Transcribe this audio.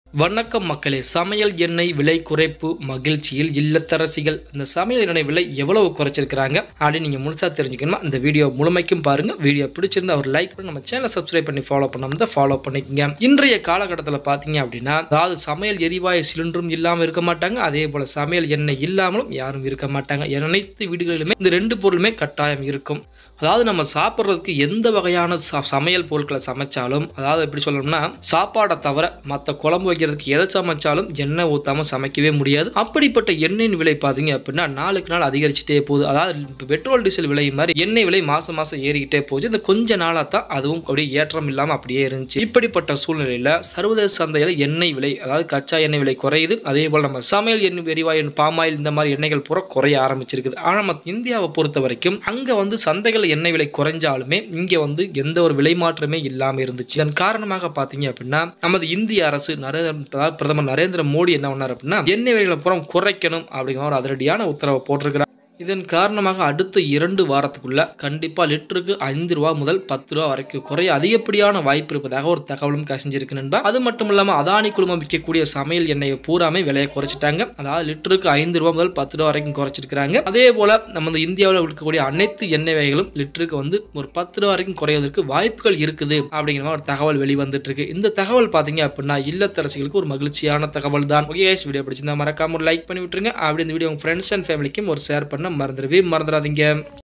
வணக்கம் மக்களே சமையல் எண்ணெய் விலை குறைப்பு மகிழ்ச்சியில் இல்லத்தரசிகள் இந்த சமையல் எண்ணெய் விலை எவ்வளவு குறைச்சிருக்கிறாங்க அப்படின்னு நீங்கள் முழுசாக தெரிஞ்சுக்கணுமா இந்த வீடியோ முழுமைக்கும் பாருங்க வீடியோ பிடிச்சிருந்தா ஒரு லைக் பண்ணி நம்ம சேனலை சப்ஸ்கிரைப் பண்ணி ஃபாலோ பண்ணாம ஃபாலோ பண்ணிக்கங்க இன்றைய காலகட்டத்தில் பார்த்தீங்க அப்படின்னா அதாவது சமையல் எரிவாயு சிலிண்டரும் இல்லாமல் இருக்க மாட்டாங்க அதே போல சமையல் எண்ணெய் இல்லாமலும் யாரும் இருக்க மாட்டாங்க அனைத்து வீடுகளிலுமே இந்த ரெண்டு பொருளுமே கட்டாயம் இருக்கும் அதாவது நம்ம சாப்பிட்றதுக்கு எந்த வகையான ச- சமையல் பொருட்களை சமைச்சாலும் அதாவது எப்படி சொல்லணும்னா சாப்பாடை தவிர மற்ற குழம்பு வைக்கிறதுக்கு எதை சமைச்சாலும் எண்ணெய் ஊற்றாம சமைக்கவே முடியாது அப்படிப்பட்ட எண்ணெயின் விலை பார்த்தீங்க அப்படின்னா நாளுக்கு நாள் அதிகரிச்சுட்டே போகுது அதாவது இப்போ பெட்ரோல் டீசல் விலை மாதிரி எண்ணெய் விலை மாசம் மாசம் ஏறிக்கிட்டே போகுது இந்த கொஞ்ச நாளாக தான் அதுவும் அப்படியே ஏற்றம் இல்லாமல் அப்படியே இருந்துச்சு இப்படிப்பட்ட சூழ்நிலையில் சர்வதேச சந்தையில் எண்ணெய் விலை அதாவது கச்சா எண்ணெய் விலை குறையுது அதே போல் நம்ம சமையல் எண்ணெய் எரிவாயு பாமாயில் இந்த மாதிரி எண்ணெய்கள் பூரா குறைய ஆரம்பிச்சிருக்குது ஆனால் நம்ம இந்தியாவை பொறுத்த வரைக்கும் அங்கே வந்து சந்தைகள் எண்ணெய் விலை குறைஞ்சாலுமே இங்கே வந்து எந்த ஒரு விலை மாற்றமே இல்லாமல் இருந்துச்சு இதன் காரணமாக பார்த்தீங்க அப்படின்னா நமது இந்திய அரசு நரேந்திர அதாவது பிரதமர் நரேந்திர மோடி என்ன பண்ணார் அப்படின்னா எண்ணெய் விலைகளை பூரா குறைக்கணும் அப்படிங்கிற ஒரு அதிரடியான உத்தரவை போட்டிருக்கிறார் இதன் காரணமாக அடுத்த இரண்டு வாரத்துக்குள்ள கண்டிப்பா லிட்டருக்கு ஐந்து ரூபா முதல் பத்து ரூபா வரைக்கும் குறைய அதிகப்படியான வாய்ப்பு இருப்பதாக ஒரு தகவலும் கசிஞ்சிருக்கு நண்பா அது மட்டும் இல்லாம அதானி குழுமம் விற்கக்கூடிய சமையல் எண்ணெயை பூராமே விலையை குறைச்சிட்டாங்க அதாவது லிட்டருக்கு ஐந்து ரூபா முதல் பத்து ரூபா வரைக்கும் குறைச்சிருக்காங்க அதே போல நம்ம இந்த இந்தியாவில் இருக்கக்கூடிய அனைத்து எண்ணெய் வகைகளும் லிட்டருக்கு வந்து ஒரு பத்து ரூபா வரைக்கும் குறைவதற்கு வாய்ப்புகள் இருக்குது அப்படிங்கிற மாதிரி ஒரு தகவல் வெளிவந்துட்டு இருக்கு இந்த தகவல் பாத்தீங்க அப்படின்னா இல்லத்தரசிகளுக்கு ஒரு மகிழ்ச்சியான தகவல் தான் ஓகே வீடியோ பிடிச்சிருந்தா மறக்காம ஒரு லைக் பண்ணி விட்டுருங்க அப்படி இந்த வீடியோ உங்க ஃப்ரெண்ட்ஸ் அண்ட் ஃபேமிலிக்கும் ஒரு ஷேர் பண்ண மறந்துடவே மறந்துடாதீங்க